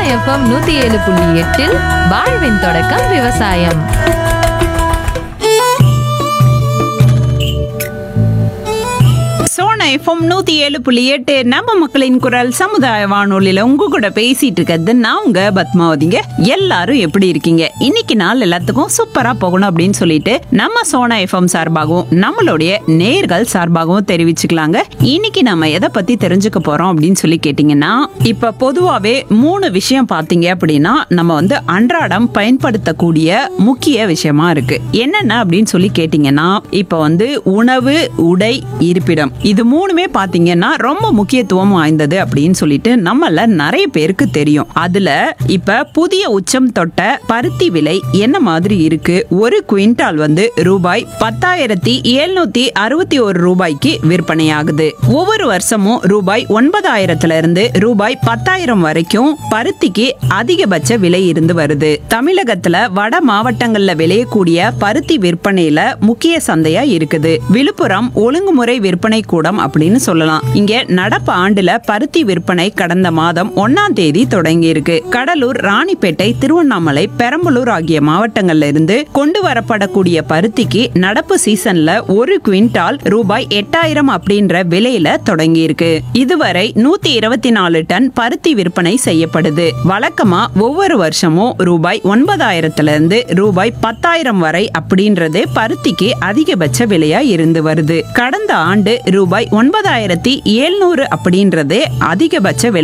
FM நூத்தி ஏழு புள்ளி எட்டில் வாழ்வின் தொடக்கம் விவசாயம் சோனா எஃப்எம் நூத்தி ஏழு புள்ளி எட்டு நம்ம மக்களின் குரல் சமுதாய வானொலியில உங்க கூட பேசிட்டு இருக்கிறது நான் உங்க பத்மாவதிங்க எல்லாரும் எப்படி இருக்கீங்க இன்னைக்கு நாள் எல்லாத்துக்கும் சூப்பரா போகணும் அப்படின்னு சொல்லிட்டு நம்ம சோனா எஃப்எம் சார்பாகவும் நம்மளுடைய நேர்கள் சார்பாகவும் தெரிவிச்சுக்கலாங்க இன்னைக்கு நம்ம எதை பத்தி தெரிஞ்சுக்க போறோம் அப்படின்னு சொல்லி கேட்டீங்கன்னா இப்ப பொதுவாவே மூணு விஷயம் பாத்தீங்க அப்படின்னா நம்ம வந்து அன்றாடம் பயன்படுத்தக்கூடிய முக்கிய விஷயமா இருக்கு என்னென்ன அப்படின்னு சொல்லி கேட்டீங்கன்னா இப்ப வந்து உணவு உடை இருப்பிடம் இது மூணுமே பாத்தீங்கன்னா ரொம்ப முக்கியத்துவம் வாய்ந்தது அப்படின்னு சொல்லிட்டு நம்மள நிறைய பேருக்கு தெரியும் அதுல இப்ப புதிய உச்சம் தொட்ட பருத்தி விலை என்ன மாதிரி இருக்கு ஒரு குவிண்டால் வந்து ரூபாய் பத்தாயிரத்தி எழுநூத்தி அறுபத்தி ஒரு ரூபாய்க்கு விற்பனையாகுது ஒவ்வொரு வருஷமும் ரூபாய் ஒன்பதாயிரத்துல இருந்து ரூபாய் பத்தாயிரம் வரைக்கும் பருத்திக்கு அதிகபட்ச விலை இருந்து வருது தமிழகத்துல வட மாவட்டங்கள்ல விளையக்கூடிய பருத்தி விற்பனையில முக்கிய சந்தையா இருக்குது விழுப்புரம் ஒழுங்குமுறை விற்பனை கூடம் அப்படின்னு சொல்லலாம் இங்க நடப்பு ஆண்டுல பருத்தி விற்பனை கடந்த மாதம் ஒன்னாம் தேதி தொடங்கி இருக்கு கடலூர் ராணிப்பேட்டை திருவண்ணாமலை பெரம்பலூர் ஆகிய மாவட்டங்கள்ல இருந்து கொண்டு வரப்படக்கூடிய பருத்திக்கு நடப்பு சீசன்ல ஒரு குவிண்டால் ரூபாய் எட்டாயிரம் அப்படின்ற விலையில தொடங்கி இருக்கு இதுவரை நூத்தி இருபத்தி நாலு டன் பருத்தி விற்பனை செய்யப்படுது வழக்கமா ஒவ்வொரு வருஷமும் ரூபாய் ஒன்பதாயிரத்துல இருந்து ரூபாய் பத்தாயிரம் வரை அப்படின்றதே பருத்திக்கு அதிகபட்ச விலையா இருந்து வருது கடந்த ஆண்டு ரூபாய் ஒன்பதாயிரத்தி எழுநூறு அப்படின்றதே அதிகபட்ச விலை